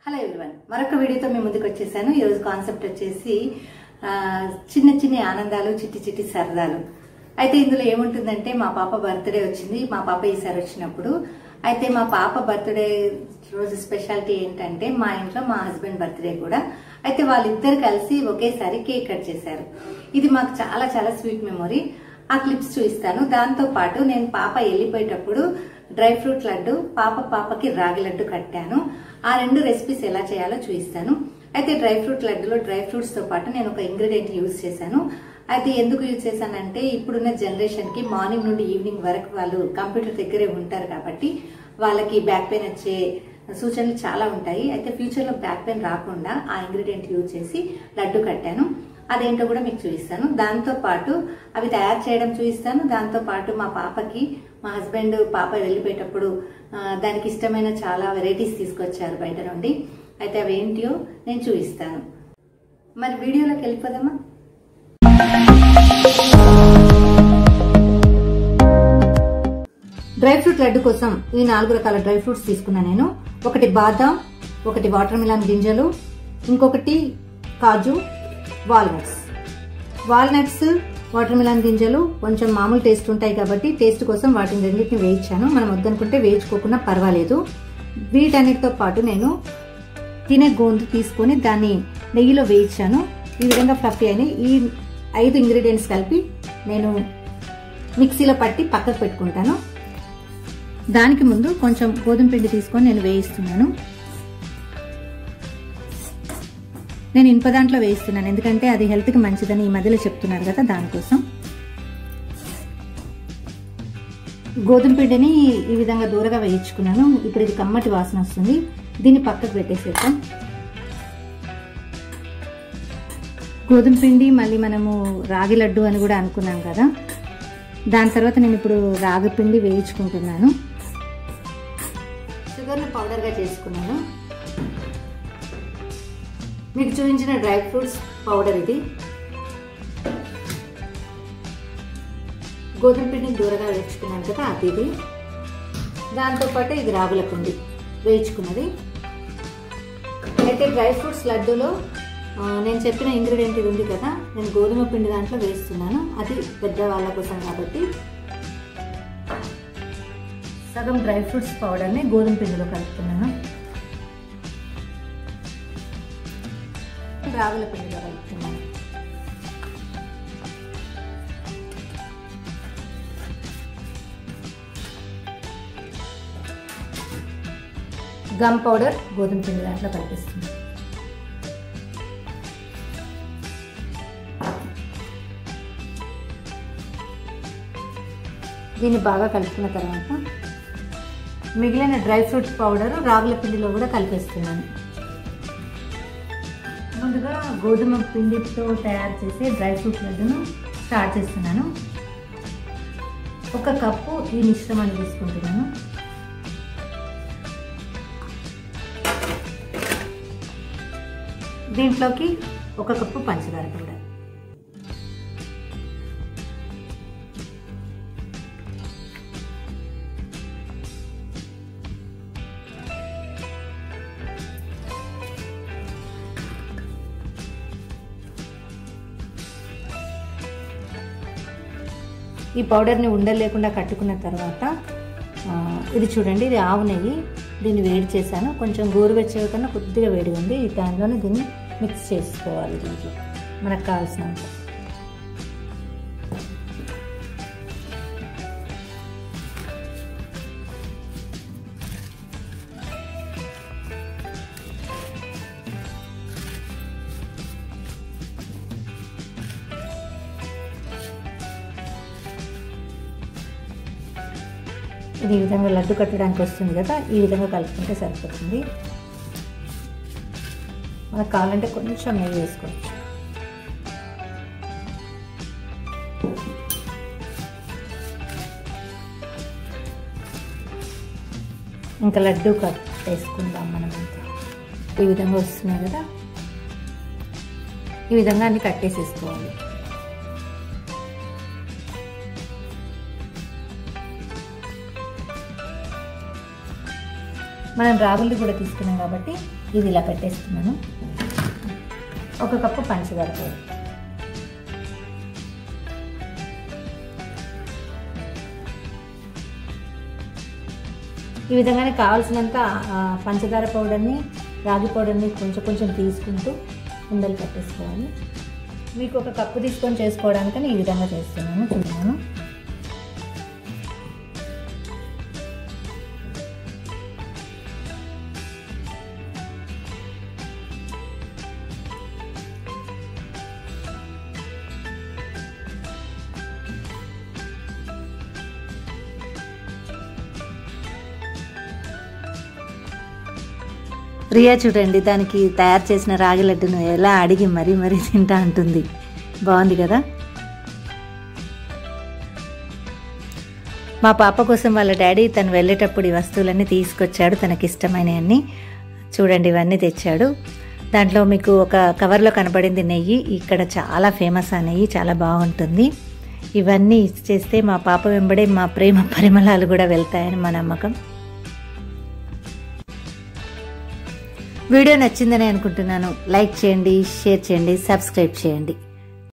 hello everyone మరొక వీడియోతో మీ ముందుకు వచ్చేసాను ఈరోజు కాన్సెప్ట్ వచ్చేసి ఆ, చిన్న చిన్న ఆనందాలు చిట్టి చిట్టి సరదాలు అయితే ఇందులో ఏముంటుందంటే మా పాప బర్త్డే వచ్చింది మా పాప ఈసారి వచ్చినప్పుడు అయితే మా పాప బర్త్డే రోజు స్పెషాలిటీ ఏంటంటే మా ఇంట్లో మా హస్బెండ్ బర్త్డే కూడా అయితే వాళ్ళిద్దరు కలిసి ఒకేసారి కేక్ కట్ చేశారు ఇది మాకు చాలా చాలా స్వీట్ మెమొరీ ఆ క్లిప్స్ చూపిస్తాను దాంతో పాటు నేను పాప వెళ్ళిపోయేటప్పుడు డ్రై ఫ్రూట్ లడ్డు పాప పాపకి రాగి లడ్డు కట్టాను ఆ రెండు రెసిపీస్ ఎలా చేయాలో చూపిస్తాను అయితే డ్రై ఫ్రూట్ లడ్డులో డ్రై ఫ్రూట్స్ తో పాటు నేను ఒక ఇంగ్రీడియంట్ యూజ్ చేశాను అయితే ఎందుకు యూజ్ చేశానంటే ఇప్పుడున్న జనరేషన్ కి మార్నింగ్ నుండి ఈవినింగ్ వరకు వాళ్ళు కంప్యూటర్ దగ్గరే ఉంటారు కాబట్టి వాళ్ళకి బ్యాక్ పెయిన్ వచ్చే సూచనలు చాలా ఉంటాయి అయితే ఫ్యూచర్ లో బ్యాక్ పెయిన్ రాకుండా ఆ ఇంగ్రీడియంట్ యూజ్ చేసి లడ్డు కట్టాను అదేంటో కూడా మీకు చూపిస్తాను దాంతో పాటు అవి తయారు చేయడం చూపిస్తాను దాంతో పాటు మా పాపకి మా హస్బెండ్ పాప వెళ్ళిపోయేటప్పుడు ఆ, దానికి ఇష్టమైన చాలా వెరైటీస్ తీసుకొచ్చారు బయట నుండి అయితే అవి ఏంటియో నేను చూపిస్తాను మరి వీడియోలోకి వెళ్ళిపోదామా డ్రై ఫ్రూట్ లడ్డు కోసం ఈ నాలుగు రకాల డ్రై ఫ్రూట్స్ తీసుకున్నా నేను ఒకటి బాదాం ఒకటి వాటర్ మిలాన్ గింజలు ఇంకొకటి కాజు వాల్నట్స్ వాల్నట్స్ వాటర్ మిలాన్ గింజలు కొంచెం మామూలు టేస్ట్ ఉంటాయి కాబట్టి టేస్ట్ కోసం వాటిని రెండింటిని వేయించాను మనం వద్దనుకుంటే వేయించుకోకుండా పర్వాలేదు వీటన్నిటితో పాటు నేను తినే గోందు తీసుకొని దాన్ని నెయ్యిలో వేయించాను ఈ విధంగా ఫ్లఫీ అయినాయి ఈ ఐదు ఇంగ్రీడియంట్స్ కలిపి నేను మిక్సీలో పట్టి పక్కకు పెట్టుకుంటాను దానికి ముందు కొంచెం గోధుమ పిండి తీసుకొని నేను వేయిస్తున్నాను నేను ఇనుప దాంట్లో వేయిస్తున్నాను ఎందుకంటే అది హెల్త్కి మంచిదని ఈ మధ్యలో చెప్తున్నారు కదా దానికోసం గోధుమ పిండిని ఈ విధంగా దూరగా వేయించుకున్నాను ఇప్పుడు ఇది కమ్మటి వాసన వస్తుంది దీన్ని పక్కకు పెట్టేసేద్దాం గోధుమ పిండి మళ్ళీ మనము రాగి లడ్డు అని కూడా అనుకున్నాం కదా దాని తర్వాత నేను ఇప్పుడు రాగి పిండి వేయించుకుంటున్నాను షుగర్ని పౌడర్గా చేసుకున్నాను మీకు చూపించిన డ్రై ఫ్రూట్స్ పౌడర్ ఇది గోధుమ పిండిని దూరగా వేయించుకున్నాను కదా అది ఇది దాంతోపాటు ఇది రాగుల పిండి వేయించుకున్నది అయితే డ్రై ఫ్రూట్స్ లడ్డూలో ఆ, నేను చెప్పిన ఇంగ్రీడియంట్ ఇది ఉంది కదా నేను గోధుమ పిండి దాంట్లో వేస్తున్నాను అది పెద్ద వాళ్ళ కోసం కాబట్టి సగం డ్రై ఫ్రూట్స్ పౌడర్ని గోధుమ పిండిలో కలుపుతున్నాను రాగుల పిండిలో కలుపుతున్నాను గమ్ పౌడర్ గోధుమ పిండి దాంట్లో కలిపిస్తున్నాను దీన్ని బాగా కలుపుకున్న తర్వాత మిగిలిన డ్రై ఫ్రూట్ పౌడర్ రాగుల పిండిలో కూడా కలిపేస్తున్నాను ముందుగా గోధుమ పిండితో తయారు చేసే డ్రై ఫ్రూట్ లడ్డును స్టార్ట్ చేస్తున్నాను ఒక కప్పు ఈ మిశ్రమాన్ని తీసుకుంటున్నాను దీంట్లోకి ఒక కప్పు పంచదార కూడా ఈ పౌడర్ని ఉండలు లేకుండా కట్టుకున్న తర్వాత ఆ, ఇది చూడండి ఇది ఆవు నెయ్యి దీన్ని వేడి చేశాను కొంచెం గోరువెచ్చగా కన్నా కొద్దిగా వేడిగా ఉంది ఈ టైంలోనే దీన్ని మిక్స్ చేసుకోవాలి దీంట్లో మనకు కావాల్సినంత ఇది ఈ విధంగా లడ్డు కట్టడానికి వస్తుంది కదా ఈ విధంగా కలుపుకుంటే సరిపోతుంది మనకు కావాలంటే కొంచెం నెయ్యి వేసుకోవచ్చు ఇంకా లడ్డు కట్టేసుకుందాం మనం అంతా ఈ విధంగా వస్తున్నాయి కదా ఈ విధంగా అన్ని కట్టేసేసుకోవాలి మనం రాగులు కూడా తీసుకున్నాం కాబట్టి ఇది ఇలా పెట్టేస్తున్నాను ఒక కప్పు పంచదార పౌడర్ ఈ విధంగానే కావాల్సినంత ఆ, పంచదార పౌడర్ని రాగి పౌడర్ని కొంచెం కొంచెం తీసుకుంటూ ఉండలు కట్టేసుకోవాలి మీకు ఒక కప్పు తీసుకొని చేసుకోవడానికని ఈ విధంగా చేస్తున్నాను చూస్తున్నాను రియా చూడండి దానికి తయారు చేసిన రాగి లడ్డును ఎలా అడిగి మరీ మరీ తింటా అంటుంది బాగుంది కదా మా పాప కోసం వాళ్ళ డాడీ తను వెళ్ళేటప్పుడు ఈ వస్తువులన్నీ తీసుకొచ్చాడు తనకి ఇష్టమైనవన్నీ చూడండి ఇవన్నీ తెచ్చాడు దాంట్లో మీకు ఒక కవర్లో కనబడింది నెయ్యి ఇక్కడ చాలా ఫేమస్ ఆ నెయ్యి చాలా బాగుంటుంది ఇవన్నీ ఇచ్చేస్తే మా పాప వెంబడే మా ప్రేమ పరిమళాలు కూడా వెళ్తాయని మా నమ్మకం వీడియో నచ్చిందని అనుకుంటున్నాను లైక్ చేయండి షేర్ చేయండి సబ్స్క్రైబ్ చేయండి